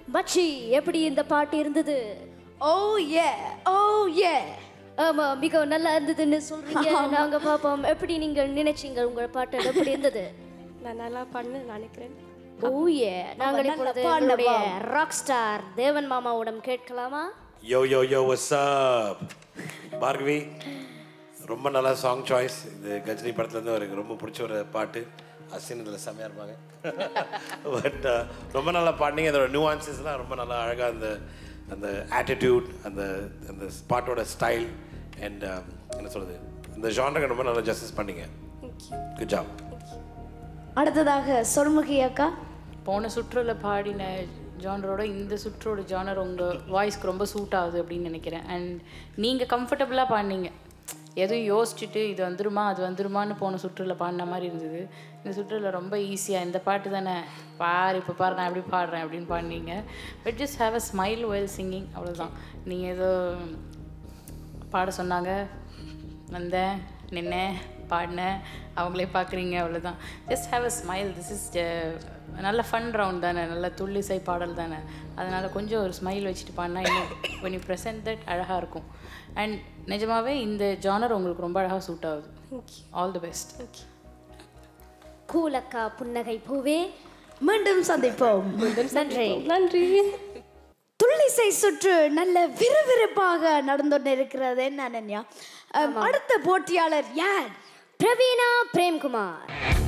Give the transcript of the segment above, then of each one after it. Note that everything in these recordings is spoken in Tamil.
மச்சி எப்படி இந்த பாட்டு இருந்தது ஓ ஏ ஓ ஏ ஆமா மிக நல்லா இருந்ததுன்னு சொல்றீங்க நாங்க பாப்போம் எப்படி நீங்கள் நினைச்சீங்க உங்க பாட்டு எப்படி இருந்தது நான் நல்லா பண்ண நினைக்கிறேன் ஓ ஏ நாங்கள் இப்பொழுது எங்களுடைய ராக் ஸ்டார் தேவன் மாமாவிடம் கேட்கலாமா யோ யோ யோ what's up பார்கவி ரொம்ப நல்ல சாங் சாய்ஸ் இது கஜினி படத்துலேருந்து எனக்கு ரொம்ப பிடிச்ச ஒரு பாட்டு அசின் இதில் செம்மையாக இருப்பாங்க பட் ரொம்ப நல்லா பாடினீங்க அதோட நியூஆன்சஸ்லாம் ரொம்ப நல்லா அழகாக அந்த அந்த ஆட்டிடியூட் அந்த அந்த பாட்டோட ஸ்டைல் அண்ட் என்ன சொல்கிறது இந்த ஜானருக்கு ரொம்ப நல்லா ஜஸ்டிஸ் பண்ணீங்க குட் ஜாப் அடுத்ததாக சொல்முகி அக்கா போன சுற்றுல பாடின ஜானரோட இந்த சுற்றோட ஜானர் உங்கள் வாய்ஸ்க்கு ரொம்ப சூட் ஆகுது அப்படின்னு நினைக்கிறேன் அண்ட் நீங்கள் கம்ஃபர்டபுளாக பாடினீங்க எதுவும் யோசிச்சுட்டு இது வந்துருமா அது வந்துருமான்னு போன சுற்றுல பாடின மாதிரி இருந்தது இந்த சுற்றுல ரொம்ப ஈஸியாக இந்த பாட்டு தானே பாரு இப்போ பாரு நான் எப்படி பாடுறேன் அப்படின்னு பாடினீங்க but just have a smile well singing அவ்வளோதான் நீங்கள் ஏதோ பாட சொன்னாங்க வந்தேன் நின்னேன் பாடினேன் அவங்களே பார்க்குறீங்க அவ்வளோதான் just have a smile this is நல்ல ஃபன் ரவுண்ட் தானே நல்ல துள்ளிசை பாடல் தானே அதனால் கொஞ்சம் ஒரு ஸ்மைல் வச்சுட்டு பாடினா இன்னும் when you present that அழகாக இருக்கும் அண்ட் நிஜமாவே இந்த ஜானர் உங்களுக்கு ரொம்ப அழகாக சூட் ஆகுது ஆல் தி பெஸ்ட் கூலக்கா புன்னகை பூவே மீண்டும் சந்திப்போம் நன்றி நன்றி துள்ளிசை சுற்று நல்ல விறுவிறுப்பாக நடந்து இருக்கிறது என்ன அனன்யா அம், அடுத்த போட்டியாளர் யார் பிரவீனா பிரேம்குமார்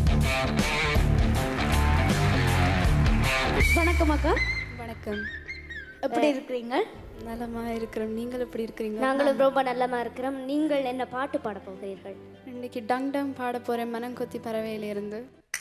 வணக்கம் அக்கா வணக்கம் எப்படி இருக்கிறீங்க நலமா இருக்கிறோம் நீங்கள் எப்படி இருக்கிறீங்க நாங்களும் ரொம்ப நல்லமா இருக்கிறோம் நீங்கள் என்ன பாட்டு பாட போகிறீர்கள் இன்னைக்கு டங் டங் பாட போறேன் மனம் கொத்தி பறவையிலிருந்து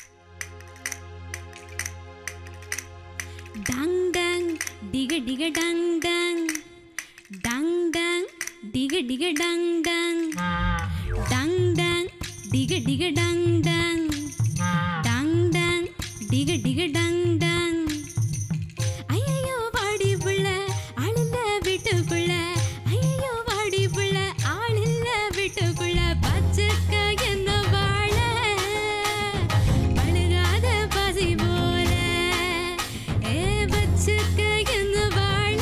டங் டங் டிக டிக டங் டங் டங் டங் டிக டிக டங் டங் டங் டங் டிக டிக டங் டங் டங் டங் டிக டிக டங் டங் ஐயையோ வாடி புள்ள ஆளில்ல விட்டு புள்ள ஐயையோ வாடி புள்ள ஆளில்ல விட்டு புள்ள பச்சைக்க என்ன வாழ பழுகாத பசி போல ஏ பச்சைக்க என்ன வாழ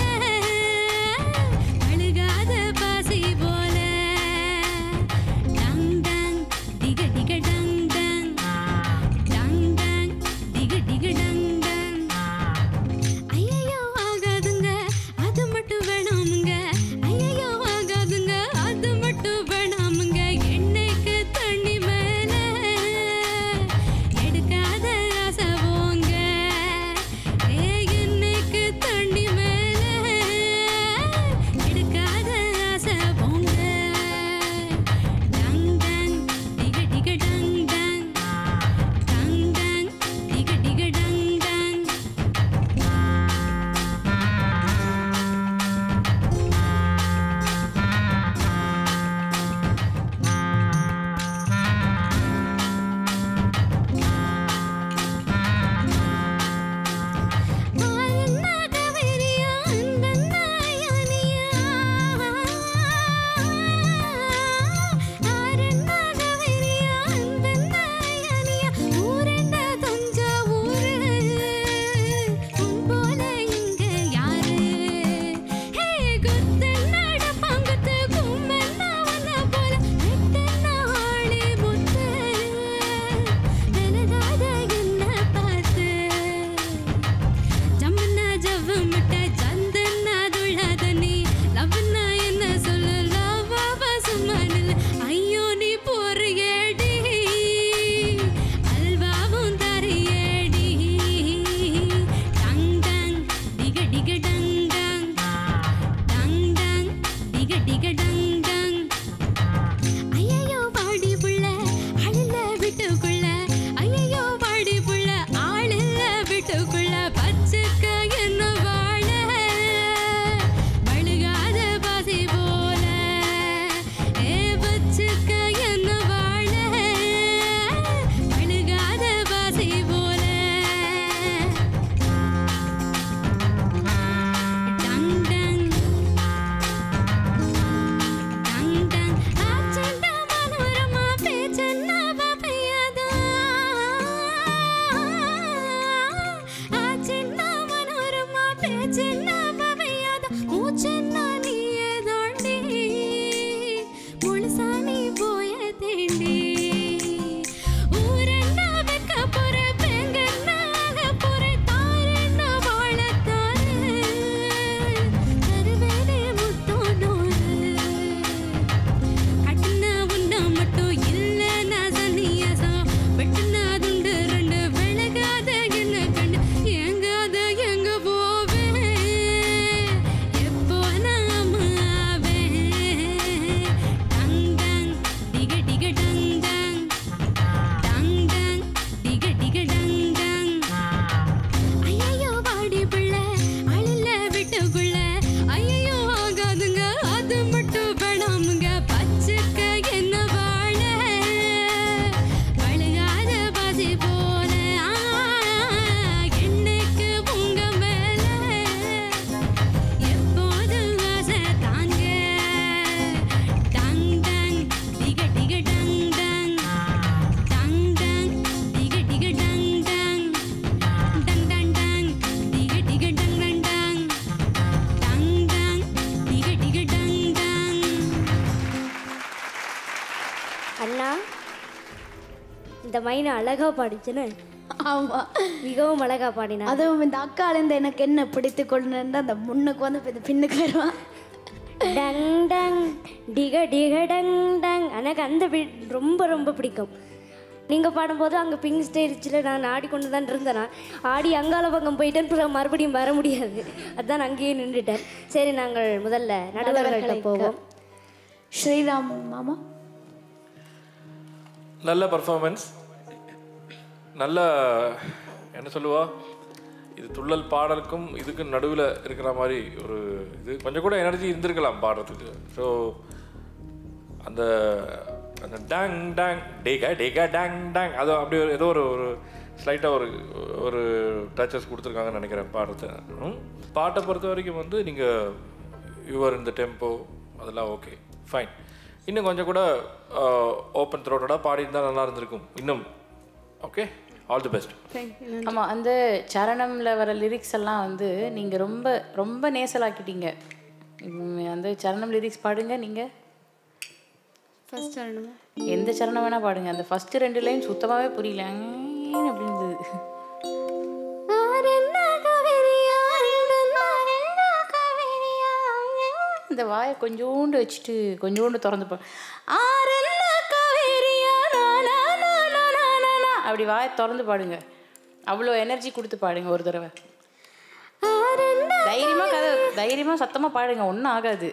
பழுகாத பசி போல டங் டங் டிக டிக டங் டங் டங் டங் டிக டிக டங் அண்ணா இந்த மைனா அழகா பாடிச்சுன்னு ஆமா மிகவும் அழகா பாடினா அதுவும் இந்த அக்காலேருந்து எனக்கு என்ன பிடித்து கொள்ளுன்னு அந்த முன்னுக்கு வந்து இப்ப இந்த பின்னுக்கு வருவான் டங் டங் டிக டிக டங் டங் எனக்கு அந்த பீட் ரொம்ப ரொம்ப பிடிக்கும் நீங்கள் பாடும்போது அங்கே பிங்க் ஸ்டேஜில் நான் ஆடிக்கொண்டு தான் இருந்தேன் நான். ஆடி அங்கால பக்கம் போயிட்டேன் பிறகு மறுபடியும் வர முடியாது அதான் அங்கேயே நின்றுட்டேன் சரி நாங்கள் முதல்ல நடுவர்கள்ட்ட போவோம் ஸ்ரீராம் மாமா நல்ல பர்ஃபார்மன்ஸ் நல்ல என்ன சொல்லுவா இது துள்ளல் பாடலுக்கும் இதுக்கும் நடுவில் இருக்கிற மாதிரி ஒரு இது கொஞ்சம் கூட எனர்ஜி இருந்திருக்கலாம் பாடுறதுக்கு ஸோ அந்த அந்த டேங் டேங் டேகா டேகா டேங் டேங் அது அப்படி ஒரு ஏதோ ஒரு ஒரு ஸ்லைட்டாக ஒரு ஒரு டச்சஸ் கொடுத்துருக்காங்கன்னு நினைக்கிறேன் பாடுறது ம். பாட்டை பொறுத்த வரைக்கும் வந்து நீங்கள் யுவர் இந்த டெம்போ அதெல்லாம் ஓகே ஃபைன் இன்னும் கொஞ்சம் கூட ஓப்பன் த்ரோட்டடாக பாடியிருந்தால் நல்லா இருந்திருக்கும் இன்னும் ஓகே ஆல் தி பெஸ்ட் ஆமா அந்த சரணம்ல வர லிரிக்ஸ் எல்லாம் வந்து நீங்க ரொம்ப ரொம்ப நேசலாக்கிட்டீங்க உம், அந்த சரணம் லிரிக்ஸ் பாடுங்க நீங்க ஃபர்ஸ்ட் வரணுமா எந்த சரணம் வேணா பாடுங்க அந்த ஃபர்ஸ்ட் ரெண்டு லைன் சுத்தமாவே புரியல அங்கேன்னு அப்படி இருந்தது இந்த வாயை கொஞ்சோண்டு வச்சுட்டு கொஞ்சோண்டு திறந்து போ ஆரென்ன காவேரியா, நா, நா, நா, நா, நா, நா, நா. அப்படி வாயை திறந்து பாடுங்க அவ்வளோ எனர்ஜி கொடுத்து பாடுங்க ஒரு தடவை தைரியமா கதை தைரியமா சத்தமா பாடுங்க ஒன்றும் ஆகாது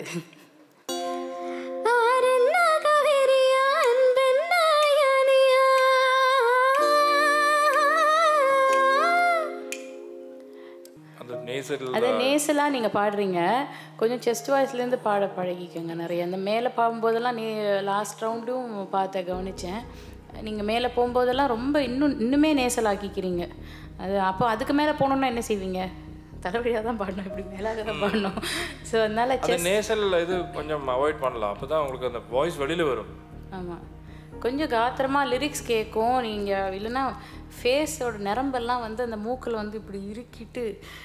அந்த நேசல் அதை நேசலாக நீங்கள் பாடுறீங்க கொஞ்சம் செஸ்ட் வாய்ஸ்லேருந்து பாட பழகிக்கோங்க நிறைய அந்த மேலே பாடும்போதெல்லாம் நீ லாஸ்ட் ரவுண்டும் பார்த்த கவனித்தேன் நீங்கள் மேலே போகும்போதெல்லாம் ரொம்ப இன்னும் இன்னுமே நேசலாக்கிக்கிறீங்க அது அப்போ அதுக்கு மேலே போகணுன்னா என்ன செய்வீங்க தலைவலியாக தான் பாடணும் இப்படி மேலாக தான் பாடணும் ஸோ அதனால அந்த செஸ் நேசல் இது கொஞ்சம் அவாய்ட் பண்ணலாம் அப்போ தான் உங்களுக்கு அந்த வாய்ஸ் வெளியில் வரும் ஆமாம் கொஞ்சம் காத்திரமாக லிரிக்ஸ் கேட்கும் நீங்கள் இல்லைன்னா ஃபேஸோட நரம்பெல்லாம் வந்து அந்த மூக்கில் வந்து இப்படி இறுக்கிட்டு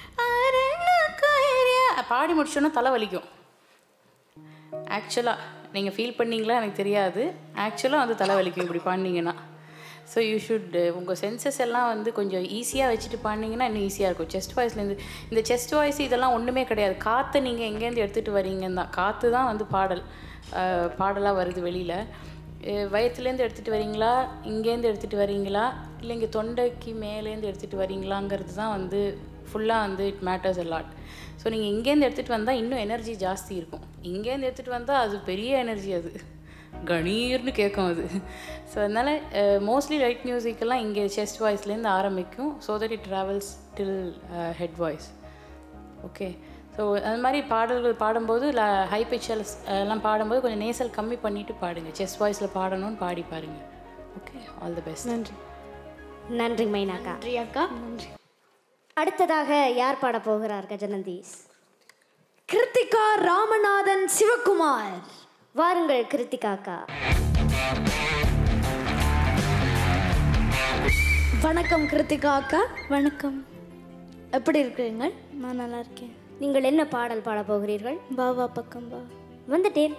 பாடி முடிச்சோன்னா தலை வலிக்கும் ஆக்சுவலாக நீங்கள் ஃபீல் பண்ணீங்களா எனக்கு தெரியாது ஆக்சுவலாக வந்து தலை வலிக்கும் இப்படி பாடினீங்கன்னா ஸோ யூ ஷுட் உங்கள் சென்சஸ் எல்லாம் வந்து கொஞ்சம் ஈஸியாக வச்சுட்டு பாடினீங்கன்னா இன்னும் ஈஸியாக இருக்கும் செஸ்ட் வாய்ஸ்லேருந்து இந்த செஸ்ட் வாய்ஸ் இதெல்லாம் ஒன்றுமே கிடையாது காற்றை நீங்கள் எங்கேருந்து எடுத்துகிட்டு வரீங்கன்னு தான் காற்று தான் வந்து பாடல் பாடலாக வருது வெளியில் வயத்துலேருந்து எடுத்துகிட்டு வரீங்களா இங்கேருந்து எடுத்துகிட்டு வரீங்களா இல்லை இங்கே தொண்டைக்கு மேலேருந்து எடுத்துகிட்டு வரீங்களாங்கிறது தான் வந்து ஃபுல்லாக வந்து it matters a lot so நீங்கள் இங்கேருந்து எடுத்துகிட்டு வந்தால் இன்னும் எனர்ஜி ஜாஸ்தி இருக்கும் இங்கேருந்து எடுத்துகிட்டு வந்தால் அது பெரிய எனர்ஜி அது கணீர்னு கேட்கும் அது ஸோ அதனால் மோஸ்ட்லி லைட் மியூசிக்கெல்லாம் இங்கே செஸ்ட் வாய்ஸ்லேருந்து ஆரம்பிக்கும் so that it travels till head voice okay so அது மாதிரி பாடல்கள் பாடும்போது ஹை பிச்சல் எல்லாம் பாடும்போது கொஞ்சம் நேசல் கம்மி பண்ணிட்டு பாடுங்க செஸ்ட் வாய்ஸில் பாடணும்னு பாடி பாருங்க ஓகே ஆல் தி பெஸ்ட் நன்றி நன்றி மைனாக்கா நன்றி அக்கா அடுத்ததாக யார் பாட போகிறார் கஜநந்தீஸ் கிருத்திகா ராமநாதன் சிவகுமார் வாருங்கள் கிருத்திகாக்கா வணக்கம் கிருத்திகா அக்கா வணக்கம் எப்படி இருக்கிறீங்க நான் நல்லா இருக்கேன் நீங்கள் என்ன பாடல் பாட போகிறீர்கள் பாவா பக்கம் பா வந்துட்டேன்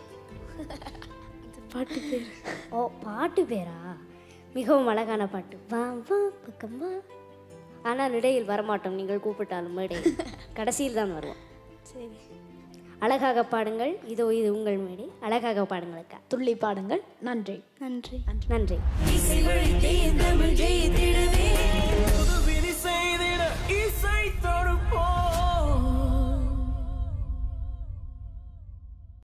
பாட்டு பேர் ஓ பாட்டு பேரா மிகவும் அழகான பாட்டு வா வா பக்கம் வா ஆனால் இடையில் வரமாட்டோம் நீங்கள் கூப்பிட்டாலும் மேடை கடைசியில் தான் வருவோம் சரி அழகாக பாடுங்கள் இதோ இது உங்கள் மேடை அழகாக பாடுங்கள் அக்கா துள்ளி பாடுங்கள் நன்றி நன்றி நன்றி புதுவினி செய்திட இசை